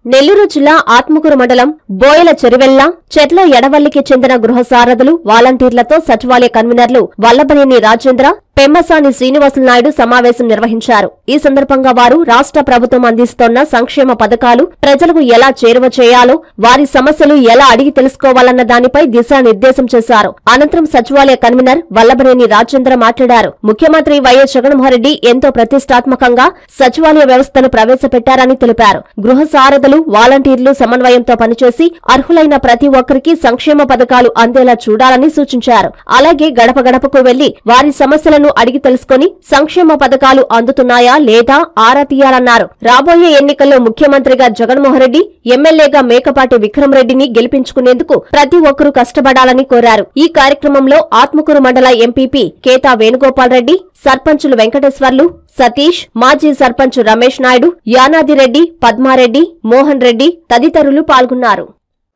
నెల్లూరు జిల్లా ఆత్మకూరు మండలం బోయల చెరువెల్ల చెట్ల ఎడవల్లికి చెందిన గృహ సారథులు వాలంటీర్లతో సచివాలయ కన్వీనర్లు వల్లభనేని రాజేంద్ర పెమ్మసాని శ్రీనివాసులు నాయుడు సమావేశం నిర్వహించారు ఈ సందర్భంగా వారు రాష్ట్ర ప్రభుత్వం అందిస్తోన్న సంక్షేమ పథకాలు ప్రజలకు ఎలా చేరువ చేయాలో వారి సమస్యలు ఎలా అడిగి తెలుసుకోవాలన్న దానిపై దిశానిర్దేశం చేశారు అనంతరం సచివాలయ కన్వీనర్ వల్లభనేని రాజేంద్ర మాట్లాడారు ముఖ్యమంత్రి వైఎస్ జగన్మోహన్రెడ్డి ఎంతో ప్రతిష్టాత్మకంగా సచివాలయ వ్యవస్థను ప్రవేశపెట్టారని తెలిపారు గృహ సారథులు వాలంటీర్లు సమన్వయంతో పనిచేసి అర్హులైన ప్రతి ఒక్కరికి సంక్షేమ పథకాలు అందేలా చూడాలని సూచించారు అలాగే గడప గడపకు వెళ్లి వారి సమస్యలను అడిగి తెలుసుకుని సంక్షేమ పథకాలు అందుతున్నాయా లేదా ఆరా తీయాలన్నారు రాబోయే ఎన్నికల్లో ముఖ్యమంత్రిగా జగన్మోహన్ రెడ్డి ఎమ్మెల్యేగా మేకపాటి విక్రమరెడ్డిని గెలిపించుకునేందుకు ప్రతి ఒక్కరూ కష్టపడాలని కోరారు ఈ కార్యక్రమంలో ఆత్మకూరు మండల ఎంపీపీ కేతా వేణుగోపాల్ రెడ్డి సర్పంచులు వెంకటేశ్వర్లు సతీష్ మాజీ సర్పంచ్ రమేష్ నాయుడు యానాదిరెడ్డి పద్మారెడ్డి మోహన్ రెడ్డి తదితరులు పాల్గొన్నారు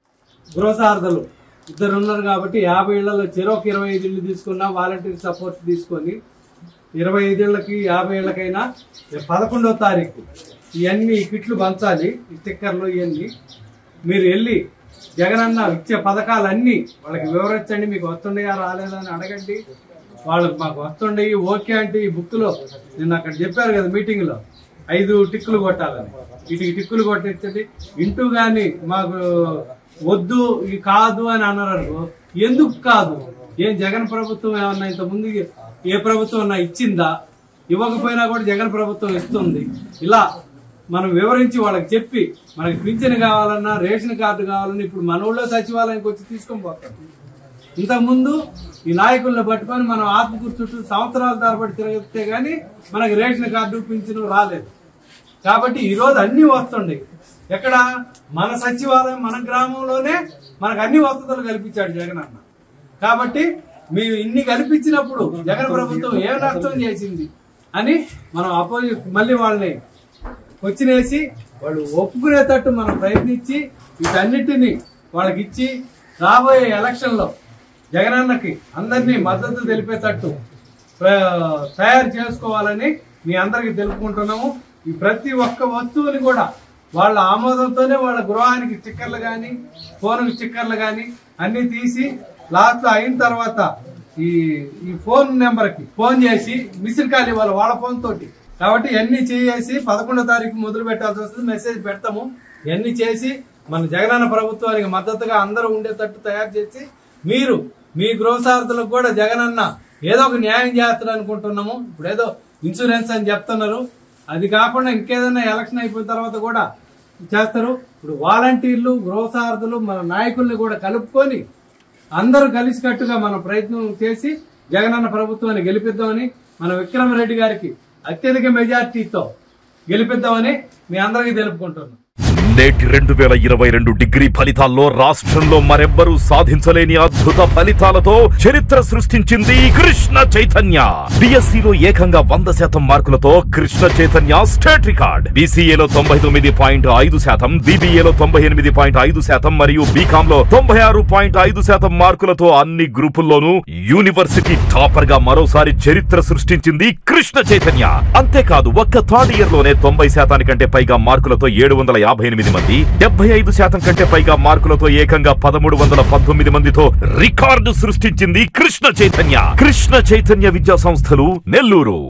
గృహసారథులు ఇద్దరు ఉన్నారు కాబట్టి యాభై ఇళ్లలో చెరొక ఇరవై ఐదు ఇళ్ళు తీసుకున్నా వాలంటీర్ సపోర్ట్ తీసుకొని ఇరవై ఐదు ఇళ్ళకి యాభై ఇళ్ళకైనా పదకొండవ తారీఖు ఇవన్నీ ఈ కిట్లు పంచాలి ఈ స్టిక్కర్లు ఇవన్నీ మీరు వెళ్ళి జగనన్న ఇచ్చే పథకాలన్నీ వాళ్ళకి వివరించండి మీకు వస్తుండయా రాలేదా అని అడగండి వాళ్ళకి మాకు వస్తుండయి ఓకే అంటే ఈ బుక్ లో నిన్న అక్కడ చెప్పారు కదా మీటింగ్ లో ఐదు టిక్కులు కొట్టాలని వీటికి టిక్కులు కొట్టించండి ఇంటూ గాని మాకు వద్దు ఇది కాదు అని అన్నారు అనుకో ఎందుకు కాదు ఏం జగన్ ప్రభుత్వం ఏమన్నా ఇంత ముందు ఏ ప్రభుత్వం అన్నా ఇచ్చిందా ఇవ్వకపోయినా కూడా జగన్ ప్రభుత్వం ఇస్తుంది ఇలా మనం వివరించి వాళ్ళకి చెప్పి మనకి పింఛన్ కావాలన్నా రేషన్ కార్డు కావాలన్నా ఇప్పుడు మన ఊళ్ళో సచివాలయానికి వచ్చి తీసుకొని పోతాం ఇంతకుముందు ఈ నాయకులను పట్టుకొని మనం ఆత్మకూరు చుట్టూ సంవత్సరాల తరబడి తిరిగితే గానీ మనకి రేషన్ కార్డు పింఛను రాలేదు కాబట్టి ఈ రోజు అన్ని వస్తుండే ఎక్కడ మన సచివాలయం మన గ్రామంలోనే మనకు అన్ని వసతులు కల్పించాడు జగన్ అన్న కాబట్టి మేము ఇన్ని కల్పించినప్పుడు జగన్ ప్రభుత్వం ఏం నష్టం చేసింది అని మనం అపోజి మళ్ళీ వాళ్ళని వచ్చినేసి వాళ్ళు ఒప్పుకునేటట్టు మనం ప్రయత్నించి వీటన్నిటిని వాళ్ళకి ఇచ్చి రాబోయే ఎలక్షన్ లో జగనన్నకి అందరినీ మద్దతు తెలిపేటట్టు ప్ర- తయారు చేసుకోవాలని మీ అందరికి తెలుపుకుంటున్నాము ఈ ప్రతి ఒక్క వస్తువుని కూడా వాళ్ళ ఆమోదంతోనే వాళ్ళ గృహానికి స్టిక్కర్లు గాని ఫోన్ స్టిక్కర్లు గాని అన్ని తీసి లాస్ట్ లో అయిన తర్వాత ఈ ఈ ఫోన్ నెంబర్ కి ఫోన్ చేసి మిస్డ్ కాల్ ఇవ్వాలి వాళ్ళ ఫోన్ తోటి కాబట్టి ఇవన్నీ చేసి పదకొండో తారీఖు మొదలు పెట్టాల్సి వస్తుంది మెసేజ్ పెడతాము ఇవన్నీ చేసి మన జగనన్న ప్రభుత్వానికి మద్దతుగా అందరూ ఉండేటట్టు తయారు చేసి మీరు మీ గృహసారథులకు కూడా జగనన్న ఏదో ఒక న్యాయం చేస్తారు అనుకుంటున్నాము ఇప్పుడు ఏదో ఇన్సూరెన్స్ అని చెప్తున్నారు అది కాకుండా ఇంకేదైనా ఎలక్షన్ అయిపోయిన తర్వాత కూడా చేస్తారు ఇప్పుడు వాలంటీర్లు గృహసారథులు మన నాయకుల్ని కూడా కలుపుకొని అందరూ కలిసికట్టుగా మనం ప్రయత్నం చేసి జగనన్న ప్రభుత్వాన్ని గెలిపిద్దామని మన విక్రమరెడ్డి గారికి అత్యధిక మెజార్టీతో గెలిపిద్దామని మీ అందరికీ తెలుపుకుంటున్నాం నేటి రెండు వేల ఇరవై రెండు డిగ్రీ ఫలితాల్లో రాష్ట్రంలో మరెవ్వరూ సాధించలేని అద్భుత ఫలితాలతో చరిత్ర సృష్టించింది కృష్ణ చైతన్య బిఎస్సిలో ఏకంగా వంద శాతం మార్కులతో కృష్ణ చైతన్య స్టేట్ రికార్డ్ బీసీఏలో తొంభై తొమ్మిది పాయింట్ ఐదు శాతం బీబీఏలో తొంభై ఎనిమిది పాయింట్ ఐదు శాతం మరియు బీకామ్ లో తొంభై ఆరు పాయింట్ ఐదు శాతం మార్కులతో అన్ని గ్రూపుల్లోనూ యూనివర్సిటీ టాపర్ గా మరోసారి చరిత్ర సృష్టించింది కృష్ణ చైతన్య అంతేకాదు ఒక్క థర్డ్ ఇయర్ లోనే తొంభై శాతానికంటే పైగా మార్కులతో ఏడు వందల యాభై ఎనిమిది మంది డెబ్బై ఐదు శాతం కంటే పైగా మార్కులతో ఏకంగా పదమూడు వందల పంతొమ్మిది మందితో రికార్డు సృష్టించింది కృష్ణ చైతన్య కృష్ణ చైతన్య విద్యా సంస్థలు నెల్లూరు